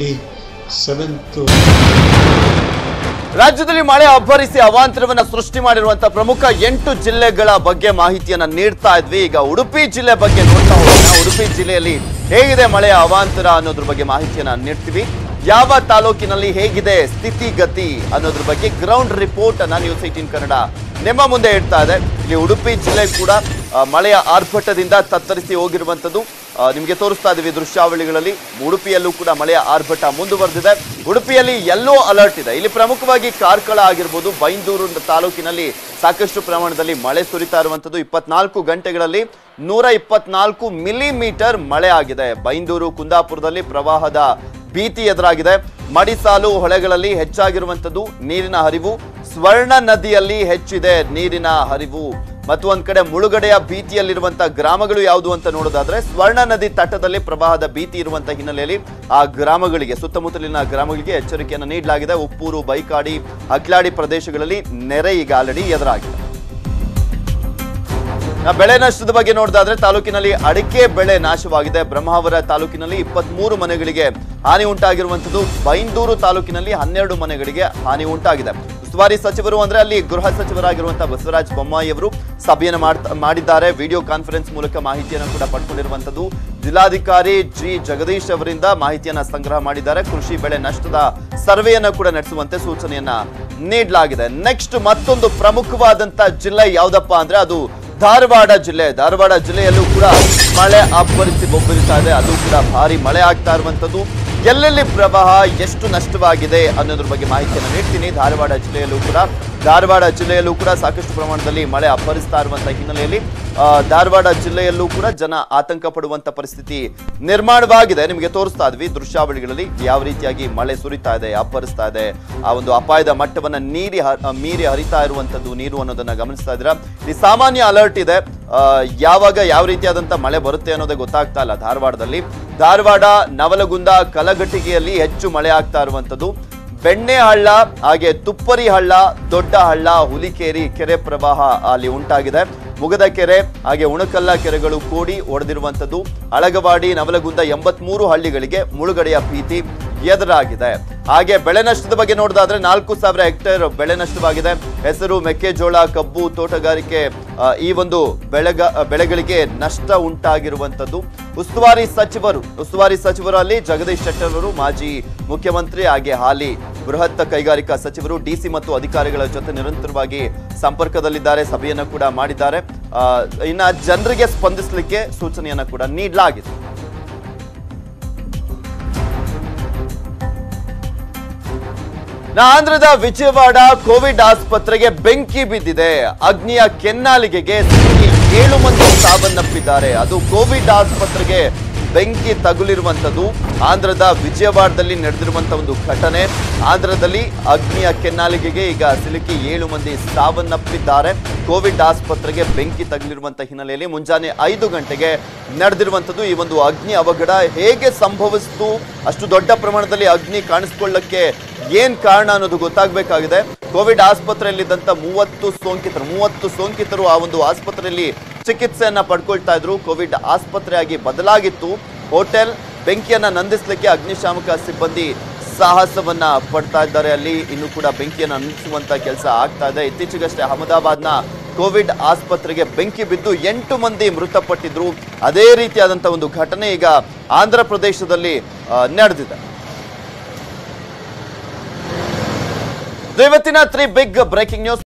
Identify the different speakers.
Speaker 1: twenty seventh
Speaker 2: ರಾಜ್ಯದಲ್ಲಿ ಮಳೆ ಅಬ್ಬರಿಸಿ ಅವಾಂತರವನ್ನ ಸೃಷ್ಟಿ ಮಾಡಿರುವಂತಹ ಪ್ರಮುಖ ಎಂಟು ಜಿಲ್ಲೆಗಳ ಬಗ್ಗೆ ಮಾಹಿತಿಯನ್ನ ನೀಡ್ತಾ ಇದ್ವಿ ಈಗ ಉಡುಪಿ ಜಿಲ್ಲೆ ಬಗ್ಗೆ ನೋಡ್ತಾ ಹೋಗೋಣ ಉಡುಪಿ ಜಿಲ್ಲೆಯಲ್ಲಿ ಹೇಗಿದೆ ಮಳೆಯ ಅವಾಂತರ ಅನ್ನೋದ್ರ ಬಗ್ಗೆ ಮಾಹಿತಿಯನ್ನ ನೀಡ್ತೀವಿ ಯಾವ ತಾಲೂಕಿನಲ್ಲಿ ಹೇಗಿದೆ ಸ್ಥಿತಿಗತಿ ಅನ್ನೋದ್ರ ಬಗ್ಗೆ ಗ್ರೌಂಡ್ ರಿಪೋರ್ಟ್ ಅನ್ನ ನ್ಯೂಸ್ ಏಟೀನ್ ಕನ್ನಡ ನಿಮ್ಮ ಮುಂದೆ ಇಡ್ತಾ ಇದೆ ಇಲ್ಲಿ ಉಡುಪಿ ಜಿಲ್ಲೆ ಕೂಡ ಆ, ಮಳೆಯ ಆರ್ಭಟದಿಂದ ತತ್ತರಿಸಿ ಹೋಗಿರುವಂತದ್ದು ಆ, ನಿಮಗೆ ತೋರಿಸ್ತಾ ಇದೀವಿ ದೃಶ್ಯಾವಳಿಗಳಲ್ಲಿ ಉಡುಪಿಯಲ್ಲೂ ಕೂಡ ಮಳೆಯ ಆರ್ಭಟ ಮುಂದುವರೆದಿದೆ ಉಡುಪಿಯಲ್ಲಿ ಯೆಲ್ಲೋ ಅಲರ್ಟ್ ಇದೆ ಇಲ್ಲಿ ಪ್ರಮುಖವಾಗಿ ಕಾರ್ಕಳ ಆಗಿರ್ಬೋದು ಬೈಂದೂರು ತಾಲೂಕಿನಲ್ಲಿ ಸಾಕಷ್ಟು ಪ್ರಮಾಣದಲ್ಲಿ ಮಳೆ ಸುರಿತಾ ಇರುವಂತದ್ದು ಇಪ್ಪತ್ನಾಲ್ಕು ಗಂಟೆಗಳಲ್ಲಿ ನೂರ ಇಪ್ಪತ್ನಾಲ್ಕು ಮಿಲಿಮೀಟರ್ ಮಳೆ ಆಗಿದೆ ಬೈಂದೂರು ಕುಂದಾಪುರದಲ್ಲಿ ಪ್ರವಾಹದ ಭೀತಿ ಎದುರಾಗಿದೆ ಮಡಿಸಾಲು ಹೊಳೆಗಳಲ್ಲಿ ಹೆಚ್ಚಾಗಿರುವಂತದ್ದು ನೀರಿನ ಹರಿವು ಸ್ವರ್ಣ ನದಿಯಲ್ಲಿ ಹೆಚ್ಚಿದೆ ನೀರಿನ ಹರಿವು ಮತ್ತು ಒಂದ್ ಕಡೆ ಮುಳುಗಡೆಯ ಭೀತಿಯಲ್ಲಿರುವಂತಹ ಗ್ರಾಮಗಳು ಯಾವುದು ಅಂತ ನೋಡೋದಾದ್ರೆ ಸ್ವರ್ಣ ನದಿ ತಟದಲ್ಲಿ ಪ್ರವಾಹದ ಭೀತಿ ಇರುವಂತಹ ಹಿನ್ನೆಲೆಯಲ್ಲಿ ಆ ಗ್ರಾಮಗಳಿಗೆ ಸುತ್ತಮುತ್ತಲಿನ ಗ್ರಾಮಗಳಿಗೆ ಎಚ್ಚರಿಕೆಯನ್ನು ನೀಡಲಾಗಿದೆ ಉಪ್ಪೂರು ಬೈಕಾಡಿ ಅಗ್ಲಾಡಿ ಪ್ರದೇಶಗಳಲ್ಲಿ ನೆರೆ ಈಗ ಆಲ್ರೆಡಿ ಎದುರಾಗಿದೆ ನಾ ಬೆಳೆ ನಷ್ಟದ ಬಗ್ಗೆ ನೋಡೋದಾದ್ರೆ ತಾಲೂಕಿನಲ್ಲಿ ಅಡಿಕೆ ಬೆಳೆ ನಾಶವಾಗಿದೆ ಬ್ರಹ್ಮಾವರ ತಾಲೂಕಿನಲ್ಲಿ ಇಪ್ಪತ್ಮೂರು ಮನೆಗಳಿಗೆ ಹಾನಿ ಉಂಟಾಗಿರುವಂತದ್ದು ಬೈಂದೂರು ತಾಲೂಕಿನಲ್ಲಿ ಹನ್ನೆರಡು ಮನೆಗಳಿಗೆ ಹಾನಿ ಉಂಟಾಗಿದೆ ಉಸ್ತುವಾರಿ ಸಚಿವರು ಅಂದ್ರೆ ಅಲ್ಲಿ ಗೃಹ ಸಚಿವರಾಗಿರುವಂತಹ ಬಸವರಾಜ ಬೊಮ್ಮಾಯಿ ಅವರು ಸಭೆಯನ್ನು ಮಾಡ್ತಾ- ಮಾಡಿದ್ದಾರೆ ವಿಡಿಯೋ ಕಾನ್ಫರೆನ್ಸ್ ಮೂಲಕ ಮಾಹಿತಿಯನ್ನು ಕೂಡ ಪಡ್ಕೊಂಡಿರುವಂತದ್ದು ಜಿಲ್ಲಾಧಿಕಾರಿ ಜಿ ಜಗದೀಶ್ ಅವರಿಂದ ಮಾಹಿತಿಯನ್ನ ಸಂಗ್ರಹ ಮಾಡಿದ್ದಾರೆ ಕೃಷಿ ಬೆಳೆ ನಷ್ಟದ ಸರ್ವೆಯನ್ನ ಕೂಡ ನಡೆಸುವಂತೆ ಸೂಚನೆಯನ್ನ ನೀಡಲಾಗಿದೆ ನೆಕ್ಸ್ಟ್ ಮತ್ತೊಂದು ಪ್ರಮುಖವಾದಂತ ಜಿಲ್ಲೆ ಯಾವ್ದಪ್ಪ ಅಂದ್ರೆ ಅದು ಧಾರವಾಡ ಜಿಲ್ಲೆ ಧಾರವಾಡ ಜಿಲ್ಲೆಯಲ್ಲೂ ಕೂಡ ಮಳೆ ಅಬ್ಬರಿಸಿ ಬೊಬ್ಬರಿಸ್ತಾ ಇದೆ ಅದು ಕೂಡ ಭಾರಿ ಮಳೆ ಆಗ್ತಾ ಇರುವಂತದ್ದು ಎಲ್ಲೆಲ್ಲಿ ಪ್ರವಾಹ ಎಷ್ಟು ನಷ್ಟವಾಗಿದೆ ಅನ್ನೋದ್ರ ಬಗ್ಗೆ ಮಾಹಿತಿಯನ್ನು ನೀಡ್ತೀನಿ ಧಾರವಾಡ ಜಿಲ್ಲೆಯಲ್ಲೂ ಕೂಡ ಧಾರವಾಡ ಜಿಲ್ಲೆಯಲ್ಲೂ ಕೂಡ ಸಾಕಷ್ಟು ಪ್ರಮಾಣದಲ್ಲಿ ಮಳೆ ಅಬ್ಬರಿಸ್ತಾ ಇರುವಂತಹ ಹಿನ್ನೆಲೆಯಲ್ಲಿ ಆ, ಧಾರವಾಡ ಜಿಲ್ಲೆಯಲ್ಲೂ ಕೂಡ ಜನ ಆತಂಕ ಪಡುವಂತ ಪರಿಸ್ಥಿತಿ ನಿರ್ಮಾಣವಾಗಿದೆ ನಿಮಗೆ ತೋರಿಸ್ತಾ ಇದ್ವಿ ದೃಶ್ಯಾವಳಿಗಳಲ್ಲಿ ಯಾವ ರೀತಿಯಾಗಿ ಮಳೆ ಸುರಿತಾ ಇದೆ ಅಬ್ಬರಿಸ್ತಾ ಇದೆ ಆ ಒಂದು ಅಪಾಯದ ಮಟ್ಟವನ್ನ ನೀರಿ ಹ- ಮೀರಿ ಹರಿತಾ ಇರುವಂತದ್ದು ನೀರು ಅನ್ನೋದನ್ನ ಗಮನಿಸ್ತಾ ಇದ್ದೀರಾ ಈ ಸಾಮಾನ್ಯ ಅಲರ್ಟ್ ಇದೆ ಆ, ಯಾವಾಗ ಯಾವ ರೀತಿಯಾದಂತ ಮಳೆ ಬರುತ್ತೆ ಅನ್ನೋದೇ ಗೊತ್ತಾಗ್ತಾ ಇಲ್ಲ ಧಾರವಾಡದಲ್ಲಿ ಧಾರವಾಡ ನವಲಗುಂದ ಕಲಘಟಗಿಯಲ್ಲಿ ಹೆಚ್ಚು ಮಳೆ ಆಗ್ತಾ ಇರುವಂತದ್ದು ಬೆಣ್ಣೆ ಹಳ್ಳ ಹಾಗೆ ತುಪ್ಪರಿ ಹಳ್ಳ ದೊಡ್ಡ ಹಳ್ಳ ಹುಲಿಕೇರಿ ಕೆರೆ ಪ್ರವಾಹ ಅಲ್ಲಿ ಉಂಟಾಗಿದೆ ಮುಗದ ಕೆರೆ ಹಾಗೆ ಉಣಕಲ್ಲ ಕೆರೆಗಳು ಕೂಡಿ ಒಡೆದಿರುವಂತದ್ದು ಅಳಗವಾಡಿ ನವಲಗುಂದ ಎಂಬತ್ಮೂರು ಹಳ್ಳಿಗಳಿಗೆ ಮುಳುಗಡೆಯ ಭೀತಿ ಎದುರಾಗಿದೆ ಹಾಗೆ ಬೆಳೆ ನಷ್ಟದ ಬಗ್ಗೆ ನೋಡೋದಾದ್ರೆ ನಾಲ್ಕು ಸಾವಿರ ಹೆಕ್ಟೇರ್ ಬೆಳೆ ನಷ್ಟವಾಗಿದೆ ಹೆಸರು ಮೆಕ್ಕೆಜೋಳ ಕಬ್ಬು ತೋಟಗಾರಿಕೆ ಆ, ಈ ಒಂದು ಬೆಳೆಗ ಬೆಳೆಗಳಿಗೆ ನಷ್ಟ ಉಂಟಾಗಿರುವಂತದ್ದು ಉಸ್ತುವಾರಿ ಸಚಿವರು ಉಸ್ತುವಾರಿ ಸಚಿವರು ಅಲ್ಲಿ ಜಗದೀಶ್ ಶೆಟ್ಟರ್ ಅವರು ಮಾಜಿ ಮುಖ್ಯಮಂತ್ರಿ ಹಾಗೆ ಹಾಲಿ ಬೃಹತ್ ಕೈಗಾರಿಕಾ ಸಚಿವರು ಡಿಸಿ ಮತ್ತು ಅಧಿಕಾರಿಗಳ ಜೊತೆ ನಿರಂತರವಾಗಿ ಸಂಪರ್ಕದಲ್ಲಿದ್ದಾರೆ ಸಭೆಯನ್ನ ಕೂಡ ಮಾಡಿದ್ದಾರೆ ಆ, ಇನ್ನ ಜನರಿಗೆ ಸ್ಪಂದಿಸಲಿಕ್ಕೆ ಸೂಚನೆಯನ್ನ ಕೂಡ ನೀಡಲಾಗಿದೆ ನಾ ಆಂಧ್ರದ ವಿಜಯವಾಡ ಕೋವಿಡ್ ಆಸ್ಪತ್ರೆಗೆ ಬೆಂಕಿ ಬಿದ್ದಿದೆ ಅಗ್ನಿಯ ಕೆನ್ನಾಲಿಗೆಗೆ ಸಿಕ್ಕಿ ಏಳು ಮಂದಿ ಸಾವನ್ನಪ್ಪಿದ್ದಾರೆ ಅದು ಕೋವಿಡ್ ಆಸ್ಪತ್ರೆಗೆ ಬೆಂಕಿ ತಗುಲಿರುವಂತದ್ದು ಆಂಧ್ರದ ವಿಜಯವಾಡದಲ್ಲಿ ನಡೆದಿರುವಂತಹ ಒಂದು ಘಟನೆ ಆಂಧ್ರದಲ್ಲಿ ಅಗ್ನಿಯ ಕೆನ್ನಾಲಿಗೆಗೆ ಈಗ ಸಿಲುಕಿ ಏಳು ಮಂದಿ ಸಾವನ್ನಪ್ಪಿದ್ದಾರೆ ಕೋವಿಡ್ ಆಸ್ಪತ್ರೆಗೆ ಬೆಂಕಿ ತಗುಲಿರುವಂತಹ ಹಿನ್ನೆಲೆಯಲ್ಲಿ ಮುಂಜಾನೆ ಐದು ಗಂಟೆಗೆ ನಡೆದಿರುವಂತದ್ದು ಈ ಒಂದು ಅಗ್ನಿ ಅವಘಡ ಹೇಗೆ ಸಂಭವಿಸಿತು ಅಷ್ಟು ದೊಡ್ಡ ಪ್ರಮಾಣದಲ್ಲಿ ಅಗ್ನಿ ಕಾಣಿಸ್ಕೊಳ್ಳಕ್ಕೆ ಏನ್ ಕಾರಣ ಅನ್ನೋದು ಗೊತ್ತಾಗಬೇಕಾಗಿದೆ ಕೋವಿಡ್ ಆಸ್ಪತ್ರೆಯಲ್ಲಿದ್ದಂತ ಮೂವತ್ತು ಸೋಂಕಿತರು ಮೂವತ್ತು ಸೋಂಕಿತರು ಆ ಒಂದು ಆಸ್ಪತ್ರೆಯಲ್ಲಿ ಚಿಕಿತ್ಸೆಯನ್ನ ಪಡ್ಕೊಳ್ತಾ ಇದ್ರು ಕೋವಿಡ್ ಆಸ್ಪತ್ರೆಯಾಗಿ ಬದಲಾಗಿತ್ತು ಹೋಟೆಲ್ ಬೆಂಕಿಯನ್ನ ನಂದಿಸ್ಲಿಕ್ಕೆ ಅಗ್ನಿಶಾಮಕ ಸಿಬ್ಬಂದಿ ಸಾಹಸವನ್ನ ಪಡ್ತಾ ಇದ್ದಾರೆ ಅಲ್ಲಿ ಇನ್ನು ಕೂಡ ಬೆಂಕಿಯನ್ನು ನಂದಿಸುವಂತ ಕೆಲಸ ಆಗ್ತಾ ಇದೆ ಇತ್ತೀಚೆಗಷ್ಟೇ ಅಹಮದಾಬಾದ್ನ ಕೋವಿಡ್ ಆಸ್ಪತ್ರೆಗೆ ಬೆಂಕಿ ಬಿದ್ದು ಎಂಟು ಮಂದಿ ಮೃತಪಟ್ಟಿದ್ರು ಅದೇ ರೀತಿಯಾದಂತ ಒಂದು ಘಟನೆ ಈಗ ಆಂಧ್ರ ಪ್ರದೇಶದಲ್ಲಿ ಆ, ನಡೆದಿದೆ ಇದು ಇವತ್ತಿನ ತ್ರೀ ಬಿಗ್ ಬ್ರೇಕಿಂಗ್ ನ್ಯೂಸ್